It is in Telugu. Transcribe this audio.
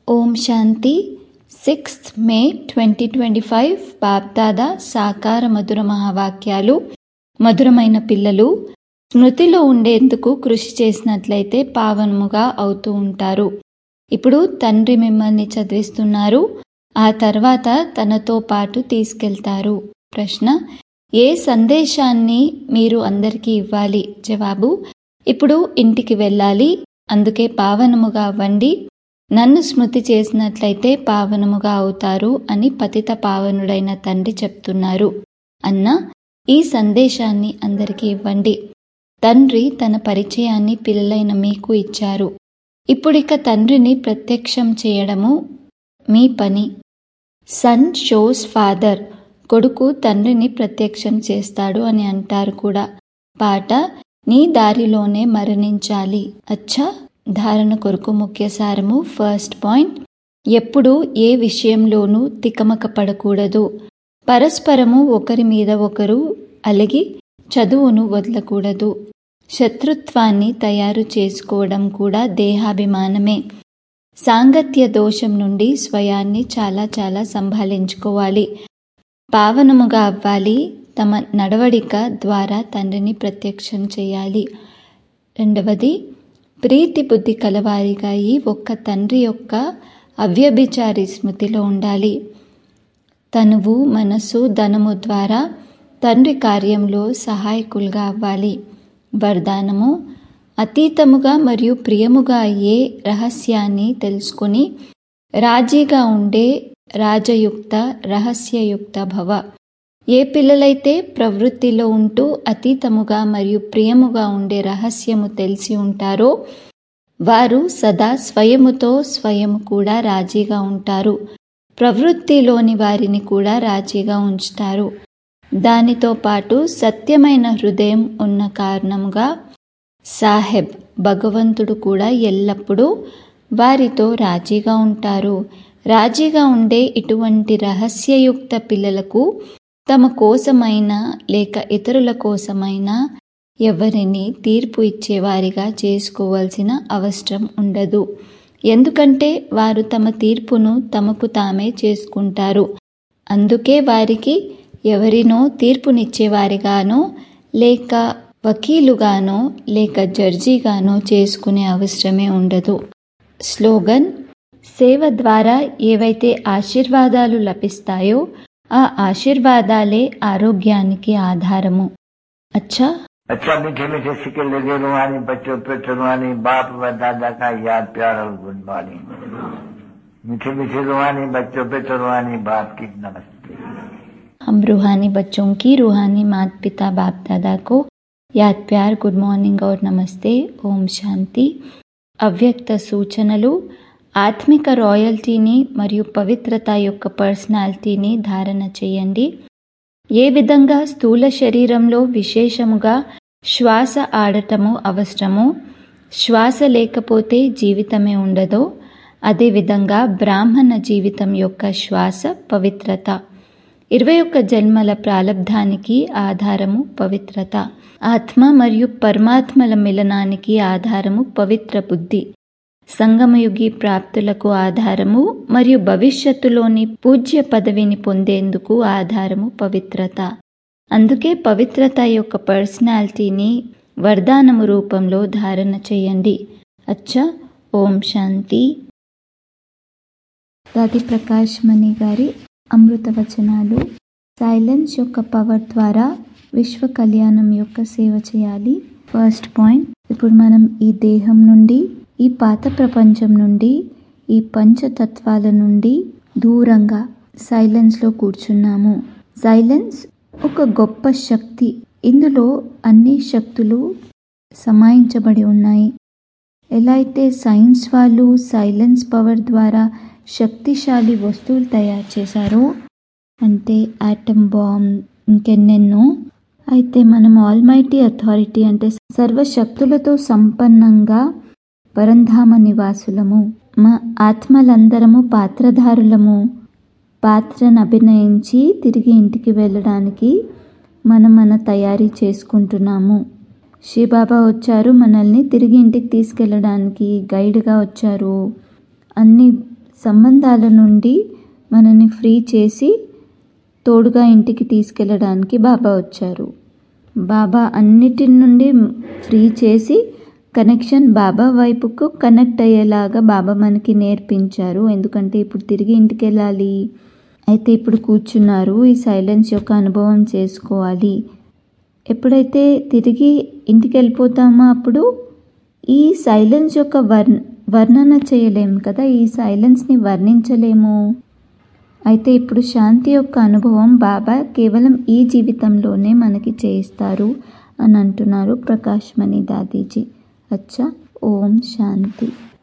ఓం శాంతి sixth May twenty twenty five Bapdada సాకార మధుర మహావాక్యాలు మధురమైన పిల్లలు స్మృతిలో ఉండేందుకు కృషి చేసినట్లయితే పావనముగా అవుతూ ఉంటారు ఇప్పుడు తండ్రి మిమ్మల్ని చదివిస్తున్నారు ఆ తర్వాత తనతో పాటు తీసుకెళ్తారు ప్రశ్న ఏ సందేశాన్ని మీరు అందరికీ ఇవ్వాలి జవాబు ఇప్పుడు ఇంటికి వెళ్ళాలి అందుకే పావనముగా అవ్వండి నన్ను స్మృతి చేసినట్లయితే పావనముగా అవుతారు అని పతిత పావనుడైన తండ్రి చెప్తున్నారు అన్న ఈ సందేశాన్ని అందరికీ ఇవ్వండి తండ్రి తన పరిచయాన్ని పిల్లలైన మీకు ఇచ్చారు ఇప్పుడిక తండ్రిని ప్రత్యక్షం చేయడము మీ పని సన్ షోస్ ఫాదర్ కొడుకు తండ్రిని ప్రత్యక్షం చేస్తాడు అని అంటారు కూడా పాట నీ దారిలోనే మరణించాలి అచ్చా ధారణ కొరకు ముఖ్య సారము ఫస్ట్ పాయింట్ ఎప్పుడు ఏ విషయంలోనూ తికమక పడకూడదు పరస్పరము ఒకరి మీద ఒకరు అలిగి చదువును వదలకూడదు శత్రుత్వాన్ని తయారు చేసుకోవడం కూడా దేహాభిమానమే సాంగత్య దోషం నుండి స్వయాన్ని చాలా చాలా సంభాళించుకోవాలి పావనముగా అవ్వాలి తమ నడవడిక ద్వారా తండ్రిని ప్రత్యక్షం చేయాలి రెండవది ప్రీతి బుద్ధి కలవారిగా ఈ ఒక్క తండ్రి యొక్క అవ్యభిచారి స్మృతిలో ఉండాలి తనువు మనసు ధనము ద్వారా తండ్రి కార్యంలో సహాయకులుగా అవ్వాలి వరదానము అతీతముగా మరియు ప్రియముగా అయ్యే రహస్యాన్ని తెలుసుకుని రాజీగా ఉండే రాజయుక్త రహస్యయుక్త భవ ఏ పిల్లలైతే ప్రవృత్తిలో ఉంటూ అతీతముగా మరియు ప్రియముగా ఉండే రహస్యము తెలిసి ఉంటారో వారు సదా స్వయముతో స్వయము కూడా రాజీగా ఉంటారు ప్రవృత్తిలోని వారిని కూడా రాజీగా ఉంచుతారు దానితో పాటు సత్యమైన హృదయం ఉన్న కారణముగా సాహెబ్ భగవంతుడు కూడా ఎల్లప్పుడూ వారితో రాజీగా ఉంటారు రాజీగా ఉండే ఇటువంటి రహస్యయుక్త పిల్లలకు తమ కోసమైనా లేక ఇతరుల కోసమైనా ఎవరిని తీర్పు ఇచ్చేవారిగా చేసుకోవాల్సిన అవసరం ఉండదు ఎందుకంటే వారు తమ తీర్పును తమకు తామే చేసుకుంటారు అందుకే వారికి ఎవరినో తీర్పునిచ్చేవారిగానో లేక వకీలుగానో లేక జడ్జిగానో చేసుకునే అవసరమే ఉండదు స్లోగన్ సేవ ద్వారా ఏవైతే ఆశీర్వాదాలు లభిస్తాయో ఆ ఆశీర్వాదాలే ఆరోగ్యానికి ఆధారము అచ్చా अच्छा मीठे मीठे सिक्के लगे रूहानी बच्चों पे रूहानी बाप व दादा का याद प्यार और गुड मॉर्निंग मीठे मीठे रूहानी बच्चों पे रूहानी बाप की नमस्ते हम रूहानी बच्चों की रूहानी माता पिता बाप दादा को యాద్ ప్యార్ గుడ్ మార్నింగ్ और నమస్తే ఓం శాంతి అవ్యక్త సూచనలు ఆత్మిక రాయల్టీని మరియు పవిత్రత యొక్క పర్సనాలిటీని ధారణ చేయండి ఏ విధంగా స్థూల శరీరంలో విశేషముగా శ్వాస ఆడటము అవసరమో శ్వాస లేకపోతే జీవితమే ఉండదో అదేవిధంగా బ్రాహ్మణ జీవితం యొక్క శ్వాస పవిత్రత ఇరవై ఒక్క జన్మల ప్రాలబ్ధానికి ఆధారము పవిత్రత ఆత్మ మరియు పరమాత్మల మిలనానికి ఆధారము పవిత్ర బుద్ధి సంగమయుగి ప్రాప్తులకు ఆధారము మరియు భవిష్యత్తులోని పూజ్య పదవిని పొందేందుకు ఆధారము పవిత్రత అందుకే పవిత్రత యొక్క పర్సనాలిటీని వరదానము రూపంలో ధారణ చేయండి అచ్చ ఓం శాంతి రాధి ప్రకాష్ మణి గారి అమృత వచనాలు సైలెన్స్ యొక్క పవర్ ద్వారా విశ్వ కళ్యాణం యొక్క సేవ చేయాలి ఫస్ట్ పాయింట్ ఇప్పుడు మనం ఈ దేహం నుండి ఈ పాత ప్రపంచం నుండి ఈ పంచతత్వాల నుండి దూరంగా సైలెన్స్లో కూర్చున్నాము సైలెన్స్ ఒక గొప్ప శక్తి ఇందులో అన్ని శక్తులు సమాయించబడి ఉన్నాయి ఎలా అయితే సైన్స్ వాళ్ళు సైలెన్స్ పవర్ ద్వారా శక్తిశాలి వస్తువులు తయారు చేశారో అంటే ఆటమ్ బాంబ్ ఇంకెన్నెన్నో అయితే మనం ఆల్మైటీ అథారిటీ అంటే సర్వశక్తులతో సంపన్నంగా పరంధామ నివాసులము మా ఆత్మలందరము పాత్రధారులము పాత్రను అభినయించి తిరిగి ఇంటికి వెళ్ళడానికి మనం మన తయారీ చేసుకుంటున్నాము శివబాబా వచ్చారు మనల్ని తిరిగి ఇంటికి తీసుకెళ్ళడానికి గైడ్గా వచ్చారు అన్ని సంబంధాల నుండి మనని ఫ్రీ చేసి తోడుగా ఇంటికి తీసుకెళ్ళడానికి బాబా వచ్చారు బాబా అన్నిటి నుండి ఫ్రీ చేసి కనెక్షన్ బాబా వైపుకు కనెక్ట్ అయ్యేలాగా బాబా మనకి నేర్పించారు ఎందుకంటే ఇప్పుడు తిరిగి ఇంటికి వెళ్ళాలి అయితే ఇప్పుడు కూర్చున్నారు ఈ సైలెన్స్ యొక్క అనుభవం చేసుకోవాలి ఎప్పుడైతే తిరిగి ఇంటికి వెళ్ళిపోతామో అప్పుడు ఈ సైలెన్స్ యొక్క వర్ వర్ణన చేయలేము కదా ఈ సైలెన్స్ని వర్ణించలేము అయితే ఇప్పుడు శాంతి యొక్క అనుభవం బాబా కేవలం ఈ జీవితంలోనే మనకి చేయిస్తారు అని అంటున్నారు ప్రకాష్ మణి దాదీజీ అచ్చా ఓం శాంతి